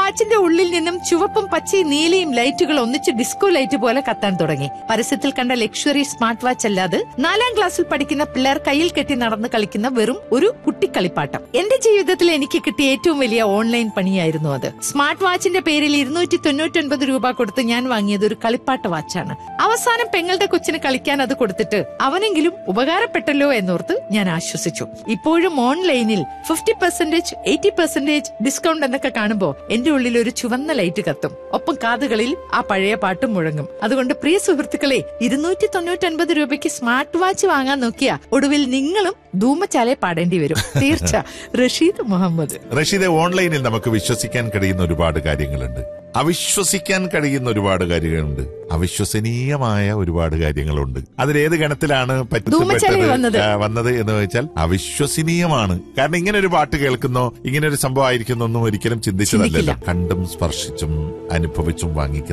വാച്ചിന്റെ ഉള്ളിൽ നിന്നും ചുവപ്പും പച്ചയും നീലയും ലൈറ്റുകൾ ഒന്നിച്ച് ഡിസ്കോ ലൈറ്റ് പോലെ കത്താൻ തുടങ്ങി പരസ്യത്തിൽ കണ്ട ലക്ഷറി സ്മാർട്ട് വാച്ച് അല്ലാതെ നാലാം ക്ലാസ്സിൽ പഠിക്കുന്ന പിള്ളേർ കയ്യിൽ കെട്ടി നടന്ന് കളിക്കുന്ന വെറും ഒരു കുട്ടിക്കളിപ്പാട്ടം എന്റെ ജീവിതത്തിൽ എനിക്ക് കിട്ടിയ ഏറ്റവും വലിയ ഓൺലൈൻ പണിയായിരുന്നു അത് സ്മാർട്ട് വാച്ചിന്റെ പേരിൽ ഇരുന്നൂറ്റി തൊണ്ണൂറ്റൊൻപത് രൂപ കൊടുത്ത് ഞാൻ വാങ്ങിയത് ഒരു കളിപ്പാട്ട വാച്ചാണ് അവസാനം പെങ്ങളുടെ കൊച്ചിന് കളിക്കാൻ അത് കൊടുത്തിട്ട് അവനെങ്കിലും ഉപകാരപ്പെട്ടല്ലോ എന്നോർത്ത് ഞാൻ ആശ്വസിച്ചു ഇപ്പോഴും ഓൺലൈനിൽ fifty percentage eighty percentage discount എന്നൊക്കെ കാണുമ്പോ എന്റെ ഉള്ളിൽ ഒരു ചുവന്ന ലൈറ്റ് കത്തും ഒപ്പം കാതുകളിൽ ആ പഴയ പാട്ടും മുഴങ്ങും അതുകൊണ്ട് പ്രിയ സുഹൃത്തുക്കളെ ഇരുന്നൂറ്റി തൊണ്ണൂറ്റൊൻപത് രൂപയ്ക്ക് സ്മാർട്ട് വാച്ച് വാങ്ങാൻ നോക്കിയ ഒടുവിൽ നിങ്ങളും ധൂമച്ചാലെ പാടേണ്ടി വരും തീർച്ച റഷീദ് മുഹമ്മദ് റഷീദെ ഓൺലൈനിൽ നമുക്ക് വിശ്വസിക്കാൻ കഴിയുന്ന ഒരുപാട് കാര്യങ്ങളുണ്ട് അവിശ്വസിക്കാൻ കഴിയുന്ന ഒരുപാട് കാര്യങ്ങളുണ്ട് അവിശ്വസനീയമായ ഒരുപാട് കാര്യങ്ങളുണ്ട് അതിലേത് ഗണത്തിലാണ് ധൂമച്ചാലേ പറ്റപ്പെട്ടത് വന്നത്. ആ, വന്നത് എന്ന് വെച്ചാൽ അവിശ്വസനീയമാണ് കാരണം ഇങ്ങനെ ഒരു പാട്ട് കേൾക്കുന്നോ ഇങ്ങനെ ഒരു സംഭവം ആയിരിക്കുന്നൊന്നും ഒരിക്കലും ചിന്തിച്ചതല്ലല്ലോ ചിന്തിക്കില്ല. കണ്ടും സ്പർശിച്ചും അനുഭവിച്ചും വാങ്ങിക്കുന്ന